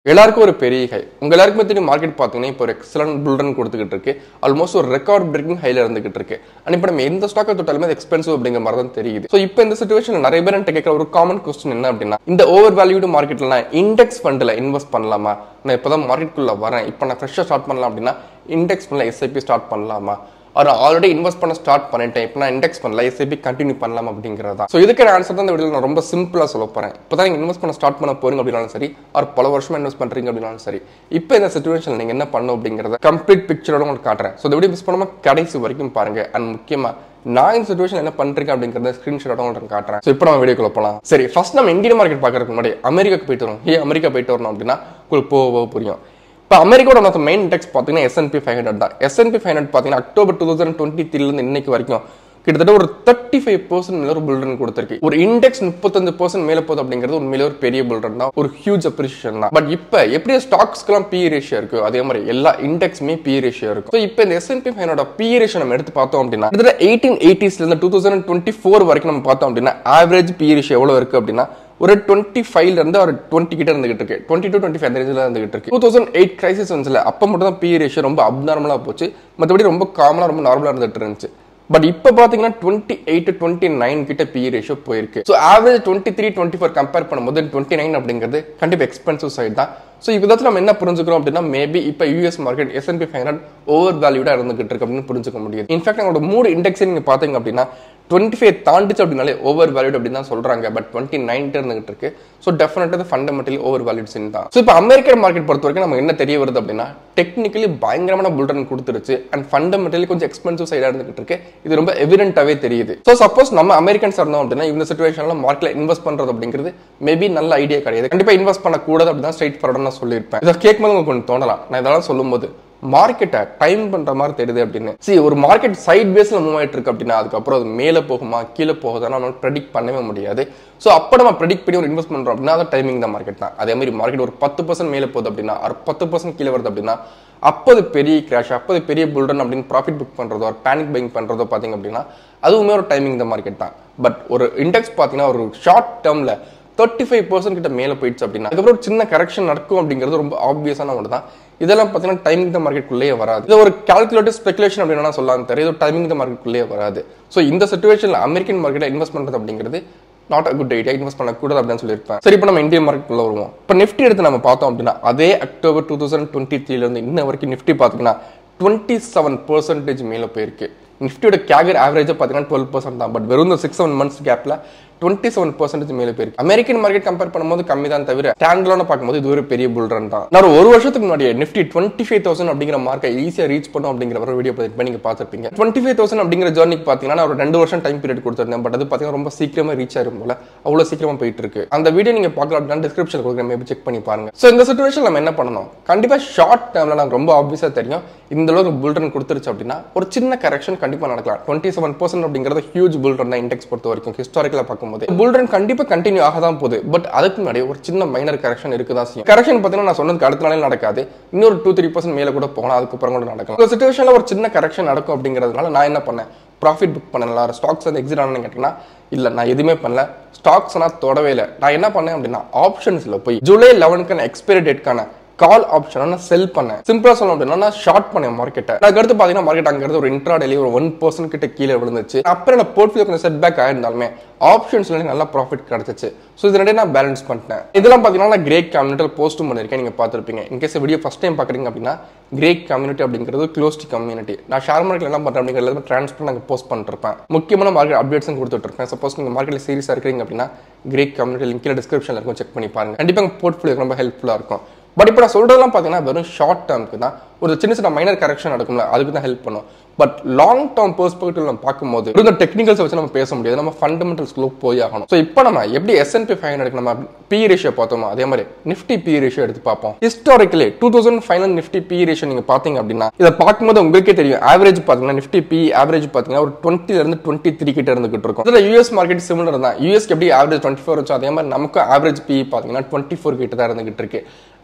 எல்லாருக்கும் ஒரு பெரிய ஹை உங்க எல்லாருக்குமே தெரியும் மார்க்கெட் பார்த்தீங்கன்னா இப்போ ஒரு எக்ஸலன்ட் புல்டன் கொடுத்துக்கிட்டு இருக்கு ஆல்மோஸ்ட் ஒரு ரெக்கார்ட் பிரேக்கிங் ஹைல இருந்துகிட்டு இருக்கு அண்ட் இப்போ நம்ம எந்த ஸ்டாக்கை தொட்டாலுமே அது எக்ஸ்பென்சிவ் அப்படிங்கிற மாதிரி தான் தெரியுது ஸோ இப்போ இந்த சுச்சுவேஷன்ல நிறைய பேர் என்கிட்ட கேட்குற ஒரு காமன் கொஸ்டின் என்ன அப்படின்னா இந்த ஓவர் வேல்யூடு மார்க்கெட்ல நான் இண்டெக்ஸ் ஃபண்டில் இன்வெஸ்ட் பண்ணலாமா நான் இப்போ தான் மார்க்கெட்டுக்குள்ள வரேன் இப்போ நான் ஃப்ரெஷ்ஷாக ஸ்டார்ட் பண்ணலாம் அப்படின்னா இண்டெக்ஸ் ஃபண்டில் எஸ்ஐபி ஸ்டார்ட் பண்ணலாமா அவர் ஆல்ரெடி இன்வெஸ்ட் பண்ண ஸ்டார்ட் பண்ணிட்டேன் இப்போ நான் இண்டெக்ஸ் பண்ணல எஸ்ஐபி கண்டினியூ பண்ணலாம் அப்படிங்கிறதா ஸோ இதுக்கு ஆன்சர் தான் இந்த வீடியோ நான் ரொம்ப சிம்பிளாக சொல்ல போறேன் இப்போ தான் நீங்கள் இன்வெஸ்ட் பண்ண ஸ்டார்ட் பண்ண போறீங்க அப்படின்னாலும் சரி அவர் பல வருஷமா இன்வெஸ்ட் பண்றீங்க அப்படின்னாலும் சரி இப்போ இந்த சுச்சுவேஷன் நீங்க என்ன பண்ணணும் அப்படிங்கிறத கம்ப்ளீட் பிக்சரோட உங்களுக்கு காட்டுறேன் ஸோ இந்த வீடியோ மிஸ் பண்ணாம கடைசி வரைக்கும் பாருங்க அண்ட் முக்கியமா நான் இந்த சுச்சுவேஷன் என்ன பண்றீங்க அப்படிங்கறத ஸ்கிரீன்ஷாட் உங்களுக்கு காட்டுறேன் ஸோ இப்போ நம்ம வீடியோக்குள்ள போகலாம் சரி ஃபர்ஸ்ட் நம்ம இந்தியன் மார்க்கெட் பார்க்கறதுக்கு முன்னாடி அமெரிக்காக்கு போயிட்டு வரோம் ஏன் அமெரிக்கா போயிட்டு வரணும் அப்படின்னா உங்களுக்கு போக போக புரியும் இப்போ அமெரிக்காவோட மொத்த மெயின் இண்டெக்ஸ் பார்த்தீங்கன்னா எஸ்என்பி ஃபைவ் ஹண்ட்ரட் தான் எஸ்என்பி ஃபைவ் ஹண்ட்ரட் பார்த்தீங்கன்னா அக்டோபர் டூ தௌசண்ட் டுவெண்ட்டி த்ரீலேருந்து இன்னைக்கு வரைக்கும் கிட்டத்தட்ட ஒரு தேர்ட்டி ஃபைவ் பர்சன்ட் மேல ஒரு புல்டன் கொடுத்துருக்கு ஒரு இண்டெக்ஸ் முப்பத்தஞ்சு பர்சன்ட் மேல போகுது அப்படிங்கிறது உண்மையிலே ஒரு பெரிய புல்டன் தான் ஒரு ஹியூஜ் அப்ரிஷியேஷன் தான் பட் இப்போ எப்படி ஸ்டாக்ஸ்க்கெல்லாம் பி ரேஷியோ இருக்கு அதே மாதிரி எல்லா இண்டெக்ஸுமே பி ரேஷியோ இருக்கும் ஸோ இப்போ இந்த எஸ்என்பி ஃபைனோட பி ரேஷியோ நம்ம எடுத்து பார்த்தோம் அப்படின்னா கிட்டத்தட்ட எயிட்டீன் எயிட்டிஸ்ல இருந்து டூ தௌசண்ட் டுவெண்ட்டி ஃபோர் வரைக்கும் நம்ம பார்த்தோம் அப்படின்னா ஆவரேஜ் பி ரேஷியோ எவ்வளவு இருக்கு அப்படின்னா ஒரு டுவெண்ட்டி ஃபைவ்ல இருந்து ஒரு டுவெண்ட்டி கிட்ட இருந்துகிட்டு இருக்கு டுவெண்ட்டி டு டுவெண்ட்டி ஃபைவ் ரேஞ்சில் இருந்துகிட்டு இருக்கு டூ தௌசண்ட் எயிட் கிரைசிஸ் வந்துச்சுல அப்போ மட்டும் தான் பி ரேஷியோ ரொம்ப அப்நார்மலாக போச்சு மற்றபடி ரொம்ப காமனாக ரொம்ப நார்மலாக இருந்துட்டு இருந்துச்சு பட் இப்போ பார்த்தீங்கன்னா டுவெண்ட்டி எயிட் டுவெண்ட்டி நைன் கிட்ட பி ரேஷியோ போயிருக்கு so average twenty three twenty four compare பண்ணும்போது டுவெண்ட்டி நைன் அப்படிங்கிறது கண்டிப்பாக எக்ஸ்பென்சிவ் சைடு தான் ஸோ இப்போ நம்ம என்ன புரிஞ்சுக்கிறோம் அப்படின்னா மேபி இப்போ US market S and P five hundred over வேல்யூடாக இருந்துகிட்டு இருக்கு அப்படின்னு புரிஞ்சுக்க முடியுது இன்ஃபேக்ட் அவங்களோட மூணு இண்டெக்ஸ் நீங்க பார்த்தீங்க அப்படின்னா டுவெண்ட்டி ஃபைவ் தாண்டிச்சு அப்படின்னாலே ஓவர் வேல்யூட் அப்படின்னு தான் சொல்றாங்க பட் டுவெண்ட்டி நைன் இருந்துகிட்டு இருக்கு ஸோ டெஃபினட்டாக இது ஃபண்டமெண்டலி ஓவர் வேல்யூட் சின் தான் ஸோ இப்போ அமெரிக்கன் மார்க்கெட் பொறுத்த வரைக்கும் நம்ம என்ன தெரிய வருது அப்படின்னா டெக்னிக்கலி பயங்கரமான புல்டன் கொடுத்துருச்சு அண்ட் ஃபண்டமெண்டலி கொஞ்சம் எக்ஸ்பென்சிவ் சைடாக இருந்துகிட்டு இருக்கு இது ரொம்ப எவிடென்ட்டாகவே தெரியுது ஸோ சப்போஸ் நம்ம அமெரிக்கன்ஸ் இருந்தோம் அப்படின்னா இந்த சுச்சுவேஷனில் மார்க்கெட்ல இன்வெஸ்ட் பண்றது அப்படிங்கிறது மேபி நல்ல ஐடியா கிடையாது கண்டிப்பாக இன்வெஸ்ட் பண்ணக்கூடாது அப்படின்னு ஸ்ட்ரைட் ஃபார்வர்டாக நான் சொல்லியிருப்பேன் இதை கேட்கும்போது உங்களுக்கு கொஞ்சம் தோணலாம் நான் இதெல்லாம் சொல்லும்போது மார்க்கெட்டை டைம் பண்ற மாதிரி தெரியுது அப்படின்னு சரி ஒரு மார்க்கெட் சைட் பேஸ்ல மூவ் ஆயிட்டு இருக்கு அப்படின்னா அதுக்கப்புறம் அது மேலே போகுமா கீழே போகுதா நம்ம ப்ரெடிக்ட் பண்ணவே முடியாது ஸோ அப்போ நம்ம ப்ரெடிக்ட் பண்ணி ஒரு இன்வெஸ்ட் பண்றோம் அப்படின்னா அது டைமிங் தான் மார்க்கெட் தான் அதே மாதிரி மார்க்கெட் ஒரு பத்து பர்சன்ட் மேலே போகுது அப்படின்னா ஒரு பத்து பர்சன்ட் கீழே வருது அப்படின்னா அப்போது பெரிய கிராஷ் அப்போது பெரிய புல்டன் அப்படின்னு ப்ராஃபிட் புக் பண்றதோ ஒரு பேனிக் பைங் பண்றதோ பார்த்தீங்க அப்படின்னா அதுவுமே ஒரு டைமிங் தான் மார்க்கெட் தான் பட் ஒரு இண்டெக்ஸ் பார்த்தீங்கன்னா ஒரு ஷார்ட் டேர்ம்ல தேர்ட்டி ஃபைவ் பர்சன்ட் கிட்ட மேலே போயிடுச்சு அப்படின்னா அதுக்கப்புறம் ஒரு சின்ன கரெக்ஷன் நடக்கும் அப்படிங்கிறது ரொம்ப ஆப்வியஸான ஒன்று தான் இதெல்லாம் பார்த்தீங்கன்னா டைமிங் த மார்க்கெட்டுக்குள்ளேயே வராது இது ஒரு கால்குலேட்டிவ் ஸ்பெகுலேஷன் அப்படின்னு சொல்லலாம் தெரியும் இது டைமிங் த மார்க்கெட்டுக்குள்ளேயே வராது ஸோ இந்த சுச்சுவேஷனில் அமெரிக்கன் மார்க்கெட்டை இன்வெஸ்ட் பண்ணுறது அப்படிங்கிறது not a good idea invest பண்ணக்கூடாது அப்படின்னு சொல்லியிருப்பேன் சரி இப்போ நம்ம இந்தியன் மார்க்கெட்டுக்குள்ள வருவோம் இப்போ நிஃப்டி எடுத்து நம்ம பார்த்தோம் அப்படின்னா அதே அக்டோபர் டூ தௌசண்ட் டுவெண்ட்டி த்ரீலேருந்து இன்ன வரைக்கும் நிஃப்டி பார்த்தீங்கன்னா டுவெண்ட்டி செவன் பர்சன்டேஜ் மேலே போயிருக்கு நிஃப்டியோட கேகர் ஆவரேஜாக பார்த்தீங்கன்னா டுவெல் பர்சன்ட் தான் பட் வெறும் இந்த சிக்ஸ் செவன் மந்த்ஸ் கேப்பில் டுவெண்ட்டி செவன் பர்சன்டேஜ் மேலே போயிருக்கு அமெரிக்கன் மார்க்கெட் கம்பேர் பண்ணும்போது கம்மி தான் தவிர ஸ்டாண்ட்லோன பார்க்கும்போது இது ஒரு பெரிய புல் ரன் தான் நான் ஒரு வருஷத்துக்கு முன்னாடி நிஃப்டி டுவெண்ட்டி ஃபைவ் தௌசண்ட் அப்படிங்கிற மார்க்கை ஈஸியாக ரீச் பண்ணும் அப்படிங்கிற ஒரு வீடியோ இப்போ நீங்க பார்த்துருப்பீங்க டுவெண்ட்டி ஃபைவ் தௌசண்ட் அப்படிங்கிற ஜர்னிக்கு பார்த்தீங்கன்னா நான் ஒரு ரெண்டு வருஷம் டைம் பீரியட் கொடுத்துருந்தேன் பட் அது பார்த்தீங்கன்னா ரொம்ப சீக்கிரமா ரீச் ஆயிரும் போல அவ்வளோ சீக்கிரமா போயிட்டு இருக்கு அந்த வீடியோ நீங்க பார்க்கலாம் அப்படின்னா டிஸ்கிரிப்ஷன் கொடுக்குறேன் மேபி செக் பண்ணி பாருங்க ஸோ இந்த சுச்சுவேஷன் நம்ம என்ன பண்ணணும் கண்டிப்பா ஷார்ட் டேர்ம்ல நமக்கு ரொம்ப ஆப்வியஸா தெரியும் இந்த அளவுக்கு புல்டன் கொடுத்துருச்சு அப்படின்னா ஒரு சின்ன கரெக்ஷன் கண்டிப்பா நடக்கலாம் டுவெண்ட்டி செவன் பர்சன்ட் அப்படிங்கிறது ஹியூஜ் புல்டன் தான் இண்டெக்ஸ் பொறுத்த வரைக்கும் ஹிஸ்டாரிக்கலா பார்க்கும்போது புல்டன் கண்டிப்பா கண்டினியூ ஆக தான் போகுது பட் அதுக்கு முன்னாடி ஒரு சின்ன மைனர் கரெக்ஷன் இருக்கு தான் செய்யும் கரெக்ஷன் பார்த்தீங்கன்னா நான் சொன்னதுக்கு அடுத்த நாளே நடக்காது இன்னொரு டூ த்ரீ பர்சன்ட் மேலே கூட போகலாம் அதுக்கப்புறம் கூட நடக்கலாம் இந்த சுச்சுவேஷன்ல ஒரு சின்ன கரெக்ஷன் நடக்கும் அப்படிங்கிறதுனால நான் என்ன பண்ணேன் ப்ராஃபிட் புக் பண்ணலாம் ஸ்டாக்ஸ் வந்து எக்ஸிட் ஆனு கேட்டீங்கன்னா இல்லை நான் எதுவுமே பண்ணல ஸ்டாக்ஸ் நான் தொடவே இல்லை நான் என்ன பண்ணேன் அப்படின்னா ஆப்ஷன்ஸ்ல போய் ஜூலை லெவனுக்கான எக்ஸ்பைரி டேட்க்கான கால் ஆப்ஷனை நான் செல் பண்ணேன் சிம்பிளா சொல்லணும் அப்படின்னா நான் ஷார்ட் பண்ணேன் மார்க்கெட்டை அதுக்கு அடுத்து பாத்தீங்கன்னா மார்க்கெட் அங்கிறது ஒரு இன்ட்ரா டெய்லி ஒரு ஒன் பர்சன்ட் கிட்ட கீழே விழுந்துச்சு அப்புறம் நான் போர்ட்ஃபோலியோ கொஞ்சம் செட் பேக் ஆயிருந்தாலுமே ஆப்ஷன்ஸ்ல எனக்கு நல்லா ப்ராஃபிட் கிடைச்சிச்சு ஸோ இது ரெண்டே நான் பேலன்ஸ் பண்ணிட்டேன் இதெல்லாம் பார்த்தீங்கன்னா நான் கிரேக் கம்யூனிட்டியில் போஸ்ட்டும் பண்ணியிருக்கேன் நீங்கள் பார்த்துருப்பீங்க இன்கேஸ் வீடியோ ஃபஸ்ட் டைம் பார்க்குறீங்க அப்படின்னா கிரேக் கம்யூனிட்டி அப்படிங்கிறது க்ளோஸ்ட் கம்யூனிட்டி நான் ஷேர் மார்க்கெட் என்ன பண்ணுறேன் அப்படிங்கிறது ட்ரான்ஸ்பர் நாங்கள் போஸ்ட் பண்ணிருப்பேன் முக்கியமான மார்க்கெட் அப்டேட்ஸும் கொடுத்துட்டு இருப்பேன் சப்போஸ் நீங்கள் மார்க்கெட்டில் சீரியஸாக இருக்கிறீங்க அப்படின்னா கிரேக் கம்யூனிட்டி லிங்க் டிஸ்கிரிப்ஷனில் இருக்கும் செக் பண்ணி பாருங்க கண்டிப்பாக போர்ட்ஃபோலியோ ரொம்ப ஹெல்ப்ஃபுல்லாக இருக்கும் பட் இப்போ நான் சொல்றதெல்லாம் பார்த்தீங்கன்னா வெறும் ஷார்ட் டேர்முக்கு தான் ஒரு சின்ன சின்ன மைனர் கரெக்ஷன் நடக்கும்ல அதுக்கு தான் ஹெல்ப் பண்ணும் பட் லாங் டேர்ம் பெர்ஸ்பெக்டிவ் நம்ம பார்க்கும்போது இந்த டெக்னிக்கல்ஸ் வச்சு நம்ம பேச முடியாது நம்ம ஃபண்டமெண்டல்ஸ்க்குள்ள போய் ஆகணும் ஸோ இப்போ நம்ம எப்படி எஸ்என்பி ஃபைவ் ஹண்ட்ரட் நம்ம பி ரேஷியோ பார்த்தோமோ அதே மாதிரி நிஃப்டி பி ரேஷியோ எடுத்து பார்ப்போம் historically two thousand five Nifty P ratio நீங்க பாத்தீங்க அப்படின்னா இதை பார்க்கும்போது உங்களுக்கே தெரியும் ஆவரேஜ் பார்த்தீங்கன்னா நிஃப்டி பி ஆவரேஜ் பார்த்தீங்கன்னா ஒரு டுவெண்ட்டில இருந்து டுவெண்ட்டி த்ரீ கிட்ட இருந்துகிட்டு இருக்கும் இதில் யூஎஸ் மார்க்கெட் சிமிலர் தான் யூஎஸ்க்கு எப்படி ஆவரேஜ் டுவெண்ட்டி ஃபோர் வச்சோ அதே மாதிரி நமக்கும் ஆவரேஜ் பி பார்த்தீங்கன்னா டுவெண்ட்டி ஃபோர் கிட்ட தான் இருந்துகிட்டு இருக்கு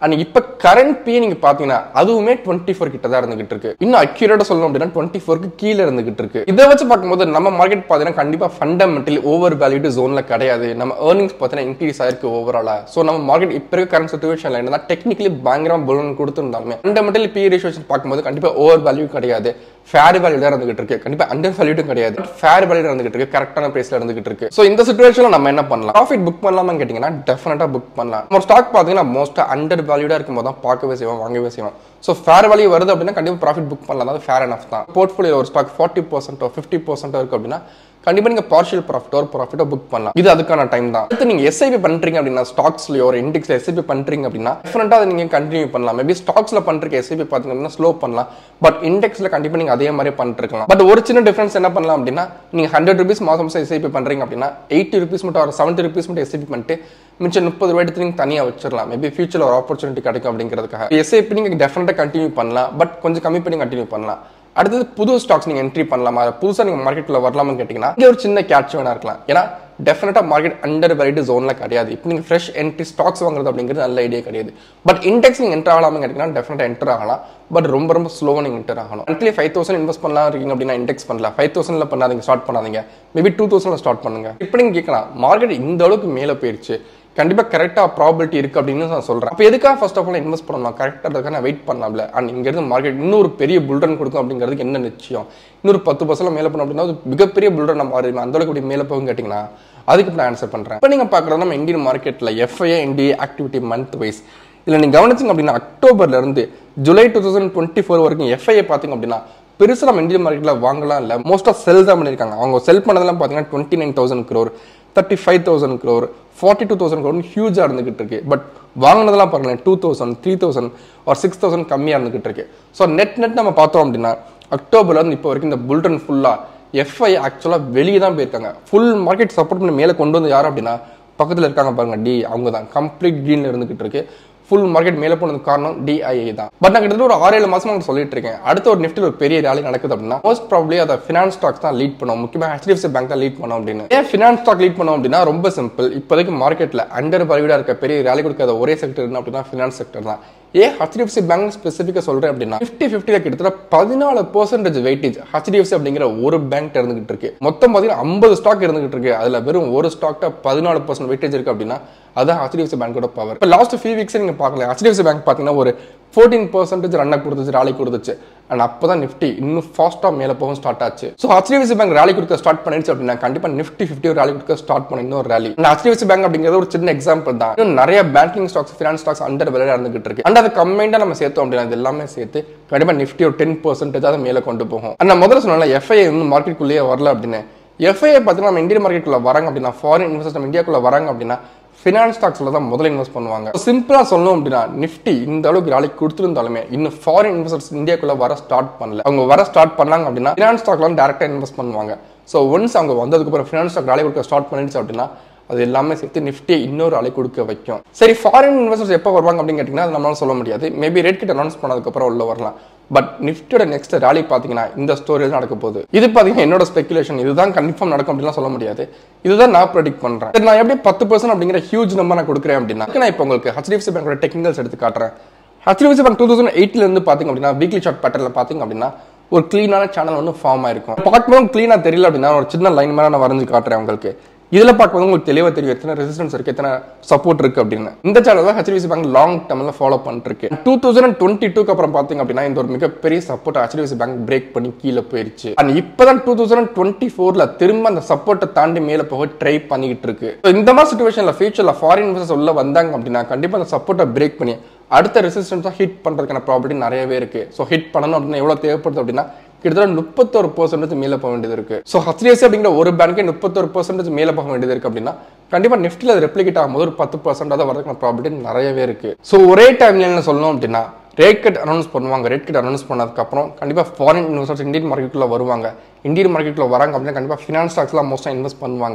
அண்ட் இப்போ கரண்ட் பி நீங்க பாத்தீங்கன்னா அதுவுமே டுவெண்ட்டி ஃபோர் கிட்ட தான் இருந்துகிட்டு இருக்கு இன்னும் அக்யூரேட்டா சொல்லணும் அப்படின்னா டுவெண்ட்டி ஃபோருக்கு கீழே இருந்துகிட்டு இருக்கு இதை வச்சு பார்க்கும்போது நம்ம மார்க்கெட் பாத்தீங்கன்னா கண்டிப்பா ஃபண்டமெண்டலி ஓவர் வேல்யூடு ஜோன்ல கிடையாது நம்ம ஏர்னிங்ஸ் பார்த்தீங்கன்னா இன்க்ரீஸ் ஆயிருக்கு ஓவராலா ஸோ நம்ம மார்க்கெட் இப்போ இருக்க கரண்ட் சுச்சுவேஷன்ல என்ன டெக்னிக்கலி பயங்கரமா புலன் கொடுத்துருந்தாலுமே ஃபண்டமெண்டலி பி ரேஷியோ பார்க்கும்போது கண்டிப்பா ஓவர் வேல்யூ கிடையாது ஃபேர் வேல்யூ தான் இருந்துகிட்டு இருக்கு கண்டிப்பா அண்டர் வேல்யூடும் கிடையாது ஃபேர் வேல்யூ இருந்துகிட்டு இருக்கு கரெக்டான பிரைஸ்ல இருந்துகிட்டு இருக்கு ஸோ இந்த சுச்சுவேஷன்ல நம்ம என்ன பண்ணலாம் ப்ராஃபிட் புக் பண்ணலாமான்னு கேட்டீங்கன்னா டெஃபினட்டா புக் பண்ணலாம் நம்ம ஸ்டாக் பாத்தீங்கன்னா மோஸ்டா அண்டர் வேல்யூடா இருக்கும் போது தான் பார்க்கவே செய்வோம் வாங்கவே செய்வோம் ஸோ ஃபேர் வேல்யூ வருது அப்படின்னா கண்டிப்பா ப்ராஃபிட் புக் பண்ணலாம் அது ஃபேர் எனஃப் தான் போர்ட்ஃபோலியோ ஒரு ஸ்டாக் ஃபார்ட்டி பர்சன்டோ ஃபிஃப்டி பர்சன்டோ இருக்கு அப்படின்னா கண்டிப்பா நீங்க பார்ஷியல் ப்ராஃபிட் ஒரு ப்ராஃபிட்டோ புக் பண்ணலாம் இது அதுக்கான டைம் தான் அடுத்து நீங்க எஸ்ஐபி பண்றீங்க அப்படின்னா ஸ்டாக்ஸ்லயோ ஒரு இண்டெக்ஸ்ல எஸ்ஐபி பண்றீங்க அப்படின்னா டிஃபரெண்டா அதை நீங்க கண்டினியூ பண்ணலாம் மேபி ஸ்டாக்ஸ்ல பண்றதுக்கு எஸ்ஐபி பாத்தீங்க அப்படின்னா ஸ்லோ பண்ணலாம் பட் இண்டெக்ஸ்ல கண்டிப்பா நீங்க அதே மாதிரி பண்ணிட்டு இருக்கலாம் பட் ஒரு சின்ன டிஃபரன்ஸ் என்ன பண்ணலாம் அப்படின்னா நீங்க ஹண்ட்ரட் ருபீஸ் மாசம் மாசம் எஸ்ஐபி பண்றீங்க அப்படின்னா எயிட்டி ருபீஸ் மட்டும் ஒரு செவன்ட்டி ருபீஸ் மட்டும் எஸ்ஐபி பண்ணிட்டு மிச்சம் முப்பது ரூபாய் எடுத்து நீங்க தனியா வச்சிடலாம் மேபி ஃபியூச்சர்ல ஒரு ஆப்பர்ச்சுனிட்டி கிடைக்கும் அப்படிங்கிறதுக்காக எஸ்ஐபி நீங்க டெஃபினட்டா கண்டினியூ பண்ணலாம் பட் கொஞ்சம் கம்மி பண்ணி கண்டினியூ பண்ணலாம் அடுத்தது புது ஸ்டாக்ஸ் நீங்க என்ட்ரி பண்ணலாமா புதுசா நீங்க மார்க்கெட்ல வரலாம்னு கேட்டீங்கன்னா இங்க ஒரு சின்ன கேட்ச் வேணா இருக்கலாம் ஏன்னா டெஃபினட்டா மார்க்கெட் அண்டர் வேலிடு ஜோன்ல கிடையாது இப்போ நீங்க ஃப்ரெஷ் என்ட்ரி ஸ்டாக்ஸ் வாங்குறது அப்படிங்கிறது நல்ல ஐடியா கிடையாது பட் இண்டெக்ஸ் நீங்க என்டர் ஆகலாம்னு கேட்டீங்கன்னா டெஃபினட்டா என்டர் ஆகலாம் பட் ரொம்ப ரொம்ப ஸ்லோவாக நீங்கள் என்டர் ஆகணும் மந்த்லி ஃபைவ் தௌசண்ட் இன்வெஸ்ட் பண்ணலாம் இருக்கீங்க அப்படின்னா இண்டெக்ஸ் பண்ணலாம் ஃபைவ் தௌசண்ட்ல பண்ணாதீங்க ஸ்டார்ட் பண்ணாதீங்க மேபி டூ தௌசண்ட்ல ஸ்டார்ட் பண்ணுங்க இப்போ நீங்க கேட்கலாம் மார்க்கெட் இந்த அளவுக்கு மேலே போயிருச்சு கண்டிப்பா கரெக்டா ப்ராபிலிட்டி இருக்கு அப்படின்னு நான் சொல்றேன் அப்போ எதுக்காக ஃபர்ஸ்ட் ஆஃப் ஆல் இன்வெஸ்ட் பண்ணலாம் கரெக்டாக இருக்காக நான் வெயிட் பண்ணலாம்ல அண்ட் இங்க இருந்து மார்க்கெட் இன்னொரு பெரிய புல்டன் கொடுக்கும் அப்படிங்கிறதுக்கு என்ன நிச்சயம் இன்னொரு பத்து பர்சன்ட் மேலே பண்ணோம் அப்படின்னா அது மிகப்பெரிய புல்டன் மாறி அந்த அளவுக்கு இப்படி மேலே போகும் கேட்டிங்கன்னா அதுக்கு நான் ஆன்சர் பண்றேன் இப்போ நீங்க பார்க்குறது நம்ம இந்தியன் மார்க்கெட்ல FIA NDA activity month wise இதுல நீங்க கவனிச்சிங்க அப்படின்னா அக்டோபர்ல இருந்து July two thousand twenty four வரைக்கும் எஃப்ஐஏ பார்த்தீங்க அப்படின்னா பெருசா நம்ம இந்தியன் மார்க்கெட்ல வாங்கலாம் இல்ல மோஸ்டா செல் தான் பண்ணிருக்காங்க அவங்க செல் பண்ணதெல்லாம் பாத்தீங்கன்னா twenty nine thousand crore thirty five thousand crore forty two thousand crore ஹியூஜா இருந்துகிட்டு இருக்கு பட் வாங்கினதெல்லாம் பாருங்களேன் டூ தௌசண்ட் த்ரீ தௌசண்ட் ஒரு சிக்ஸ் தௌசண்ட் கம்மியா இருந்துகிட்டு இருக்கு ஸோ நெட் நெட் நம்ம பார்த்தோம் அப்படின்னா அக்டோபர்ல இருந்து இப்போ வரைக்கும் இந்த புல்டன் ஃபுல்லா எஃப்ஐ ஆக்சுவலா வெளியே தான் போயிருக்காங்க ஃபுல் மார்க்கெட் சப்போர்ட் பண்ணி மேலே கொண்டு வந்து யார் அப்படின்னா பக்கத்துல இருக்காங்க பாருங்க டி அவங்க தான் கம்ப்ளீட் கிரீன்ல இருந்துகிட்டு இருக்கு ஃபுல் மார்க்கெட் மேலே போனதுக்கு காரணம் டிஐஏ தான் பட் நான் கிட்டத்தட்ட ஒரு ஆறு ஏழு மாசமா உங்களுக்கு சொல்லிட்டு இருக்கேன் அடுத்த ஒரு நிஃப்டில் ஒரு பெரிய ரேலி நடக்குது அப்படின்னா மோஸ்ட் ப்ராப்ளி அதை ஃபினான்ஸ் ஸ்டாக்ஸ் தான் லீட் பண்ணும் முக்கியமாக ஹெச்டிஎஃப்சி பேங்க் தான் லீட் பண்ணும் அப்படின்னு ஏன் ஃபினான்ஸ் ஸ்டாக் லீட் பண்ணும் அப்படின்னா ரொம்ப சிம்பிள் இப்போதைக்கு மார்க்கெட்ல அண்டர் பரிவிடா இருக்க பெரிய ரேலி கொடுக்காத ஒரே செக்டர் என்ன அப்படின்னா ஃபினான்ஸ் செக்டர் தான் ஏன் ஹெச்டிஎஃப்சி பேங்க் ஸ்பெசிஃபிக்காக சொல்றேன் அப்படின்னா ஃபிஃப்டி ஃபிஃப்டில கிட்டத்தட்ட பதினாலு பர்சன்டேஜ் வெயிட்டேஜ் ஹெச்டிஎஃப்சி அப்படிங்கிற ஒரு பேங்க் இருந்துகிட்டு இருக்கு மொத்தம் பார்த்தீங்கன்னா ஐம்பது ஸ்டாக் இருந்துகிட்டு இருக்கு அதுல வெறும் ஒரு ஸ்டாக்ல பதினாலு பர்சன்ட் வெயிட்டேஜ் இருக்கு அப்படின்னா அதான் ஹெச்டிஎஃப்சி பேங்கோட பவர் இப்போ லாஸ்ட் ஃபியூ வீக்ஸ் நீங்க பார்க்கல ஹெச்டிஎஃப்சி பேங்க் பார்த்தீங்கன்னா ஒரு ஃபோர்டீன் பர்சன்டேஜ் ரன் கொடுத்துச்சு ராலி கொடுத்துச்சு அண்ட் அப்பதான் நிஃப்டி இன்னும் ஃபாஸ்டா மேல போகும் ஸ்டார்ட் ஆச்சு ஸோ ஹெச்டிஎஃப்சி பேங்க் ராலி கொடுக்க ஸ்டார்ட் பண்ணிடுச்சு அப்படின்னா கண்டிப்பா நிஃப்டி ஃபிஃப்டி ஒரு ராலி கொடுக்க ஸ்டார்ட் பண்ண இன்னொரு ராலி அந்த ஹெச்டிஎஃப்சி பேங்க் அப்படிங்கிறது ஒரு சின்ன எக்ஸாம்பிள் தான் இன்னும் நிறைய banking stocks finance stocks under விலையா இருந்துகிட்டு இருக்கு அண்ட் அதை கம்பைண்டா நம்ம சேர்த்தோம் அப்படின்னா இது எல்லாமே சேர்த்து கண்டிப்பா நிஃப்டி ஒரு டென் பர்சன்டேஜ் அதை மேல கொண்டு போகும் அண்ட் நான் முதல்ல சொன்னல எஃப்ஐ இன்னும் மார்க்கெட்டுக்குள்ளேயே வரல அப்படின்னு எஃப்ஐ பார்த்தீங்கன்னா நம்ம இந்தியன் மார்க்கெட்டுக்குள்ள வராங்க அப்படின்னா ஃபாரின் இன்வெஸ்டர்ஸ் நம்ம இந்தியாக்குள்ள வராங்க அப்படின்னா ஃபினான்ஸ் ஸ்டாக்ஸ்ல தான் முதல்ல இன்வெஸ்ட் பண்ணுவாங்க சிம்பிளா சொல்லணும் அப்படின்னா நிஃப்டி இந்த அளவுக்கு நாளைக்கு கொடுத்துருந்தாலுமே இன்னும் ஃபாரின் இன்வெஸ்டர்ஸ் இந்தியாக்குள்ள வர ஸ்டார்ட் பண்ணல அவங்க வர ஸ்டார்ட் பண்ணாங்க அப்படின்னா ஃபினான்ஸ் ஸ்டாக்ல டேரக்டா இன்வெஸ்ட் பண்ணுவாங்க ஸோ ஒன்ஸ் அவங்க வந்ததுக்கு அப்புறம் ஃபினான்ஸ் ஸ்டாக் நாளை கொடுக்க ஸ்டார்ட் பண்ணிடுச்சு அப்படின்னா அது எல்லாமே சேர்த்து நிஃப்டியை இன்னொரு அலை கொடுக்க வைக்கும் சரி ஃபாரின் இன்வெஸ்டர்ஸ் எப்போ வருவாங்க அப்படின்னு கேட்டிங்கன்னா அது நம்மளால சொல்ல முடியாது மேபி ரேட் கிட்ட அனௌன்ஸ் பண்ணதுக்கப்புறம் உள்ள வரலாம் பட் நிஃப்டியோட நெக்ஸ்ட் ரேலி பார்த்தீங்கன்னா இந்த ஸ்டோரி தான் நடக்க போகுது இது பார்த்தீங்கன்னா என்னோட ஸ்பெகுலேஷன் இதுதான் கன்ஃபார்ம் நடக்கும் அப்படிலாம் சொல்ல முடியாது இதுதான் நான் ப்ரெடிக்ட் பண்றேன் சரி, நான் எப்படி பத்து பர்சன்ட் அப்படிங்கிற ஹியூஜ் நம்பர் நான் கொடுக்குறேன் அப்படின்னா நான் இப்போ உங்களுக்கு ஹெச்டிஎஃப்சி பேங்கோட டெக்னிக்கல்ஸ் எடுத்து காட்டுறேன் ஹெச்டிஎஃப்சி பேங்க் டூ தௌசண்ட் எயிட்ல இருந்து பாத்தீங்க அப்படின்னா வீக்லி ஷார்ட் பேட்டர்ல பாத்தீங்க அப்படின்னா ஒரு க்ளீனான சேனல் ஒன்று ஃபார்ம் ஆயிருக்கும் பார்க்கும்போது க்ளீனா தெரியல அப்படின்னா ஒரு சின்ன லைன் மேல நான் வரைஞ்சு காட்டுறேன் உங்களுக்கு இதுல பார்க்கும்போது உங்களுக்கு தெளிவா தெரியும் எத்தனை ரெசிஸ்டன்ஸ் இருக்கு எத்தனை சப்போர்ட் இருக்கு அப்படின்னு இந்த சேனல் தான் ஹெச்டிஎஃப்சி பேங்க் லாங் டர்ம்ல ஃபாலோ பண்ணிட்டு இருக்கு டூ தௌசண்ட் டுவெண்ட்டி டூக்கு அப்புறம் பாத்தீங்க அப்படின்னா இந்த ஒரு மிகப்பெரிய சப்போர்ட் ஹெச்டிஎஃப்சி பேங்க் பிரேக் பண்ணி கீழே போயிருச்சு அண்ட் இப்பதான் டூ தௌசண்ட் டுவெண்ட்டி ஃபோர்ல திரும்ப அந்த சப்போர்ட்டை தாண்டி மேல போக ட்ரை பண்ணிக்கிட்டு இருக்கு So, இந்த மாதிரி சுச்சுவேஷன்ல ஃபியூச்சர்ல ஃபாரின் இன்வெஸ்டர்ஸ் உள்ள வந்தாங்க அப்படின்னா கண்டிப்பா அந்த சப்போர்ட்டை பிரேக் பண்ணி அடுத்த ரெசிஸ்டன்ஸாக ஹிட் பண்றதுக்கான ப்ராபர்ட்டி நிறையவே இருக்கு ஸோ ஹிட் பண்ணணும் அப்படின்னா எவ்வளவு தேவைப்படுது அப்படின்னா கிட்டத்தட்ட முப்பத்தொரு பர்சன்டேஜ் மேல போக வேண்டியது இருக்கு ஸோ ஹச்டிஎஃப்சி அப்படிங்கிற ஒரு பேங்க்கே முப்பத்தொரு பர்சன்டேஜ் மேல போக வேண்டியது இருக்கு அப்படின்னா கண்டிப்பா நிஃப்டியில் அது ரெப்ளிகேட் ஆகும்போது ஒரு பத்து பர்சன்டாக வரதுக்கான ப்ராபர்ட்டி நிறையவே இருக்கு ஸோ ஒரே டைம்ல என்ன சொல்லணும் அப்படின்னா ரேட் கட் அனௌன்ஸ் பண்ணுவாங்க ரேட் கட் அனௌன்ஸ் பண்ணதுக்கு அப்புறம் கண்டிப்பா ஃபாரின் இன்வெஸ்டர்ஸ் இந்தியன் மார்க்கெட்டுக்குள்ள வருவாங்க இந்தியன் மார்க்கெட்டுக்குள்ள வராங்க அப்படின்னா கண்டிப்பா ஃபினான்ஸ் ஸ்டாக்ஸ்லாம் மோஸ்ட்டாக இன்வெஸ்ட் பண்ணுவாங்க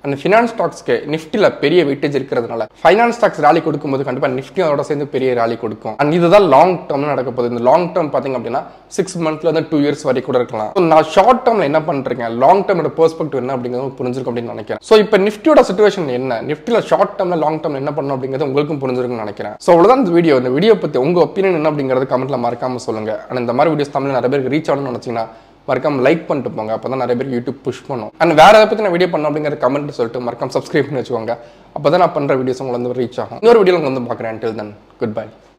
அந்த ஃபினான்ஸ் ஸ்டாக்ஸ்க்கு நிஃப்டியில் பெரிய வெயிட்டேஜ் இருக்கிறதுனால ஃபைனான்ஸ் ஸ்டாக்ஸ் ரேலி கொடுக்கும்போது கண்டிப்பாக நிஃப்டி அதோட சேர்ந்து பெரிய ரேலி கொடுக்கும் அண்ட் இதுதான் லாங் டேர்ம்ல நடக்க போகுது இந்த லாங் டேர்ம் பார்த்தீங்க அப்படின்னா சிக்ஸ் மந்த்ல இருந்து டூ இயர்ஸ் வரைக்கும் கூட இருக்கலாம் So, நான் ஷார்ட் டேர்ம்ல என்ன பண்றேன் லாங் டேர்மோட பெர்ஸ்பெக்டிவ் என்ன அப்படிங்கிறது புரிஞ்சிருக்கும் அப்படின்னு நினைக்கிறேன் ஸோ இப்போ நிஃப்டியோட சுச்சுவேஷன் என்ன நிஃப்டியில் ஷார்ட் டேர்ம்ல லாங் டேர்ம்ல என்ன பண்ணணும் அப்படிங்கிறது உங்களுக்கும் புரிஞ்சிருக்கும்னு நினைக்கிறேன் ஸோ அவ்வளோதான் இந்த வீடியோ இந்த வீடியோ பத்தி உங்க ஒப்பீனியன் என்ன அப்படிங்கிறது கமெண்ட்ல மறக்காம சொல்லுங்க அண்ட் இந்த மாதிரி வீடியோஸ் தமிழ்ல நிறைய பேருக்கு ரீச் ஆகணும்னு நினைச்சீங்கன்னா மறக்காம லைக் பண்ணிட்டு போங்க அப்பதான் நிறைய பேருக்கு யூடியூப் புஷ் பண்ணும் அண்ட் வேற எதை பத்தி நான் வீடியோ பண்ணணும் அப்படிங்கிற கமெண்ட் சொல்லிட்டு மறக்காம சப்ஸ்கிரைப் பண்ணி வச்சுக்கோங்க அப்பதான் நான் பண்ற வீடியோஸ் உங்களுக்கு வந்து ரீச் ஆகும் இன்னொரு வீடியோ வந்து பார்க்குறேன் டில் தென் குட் பை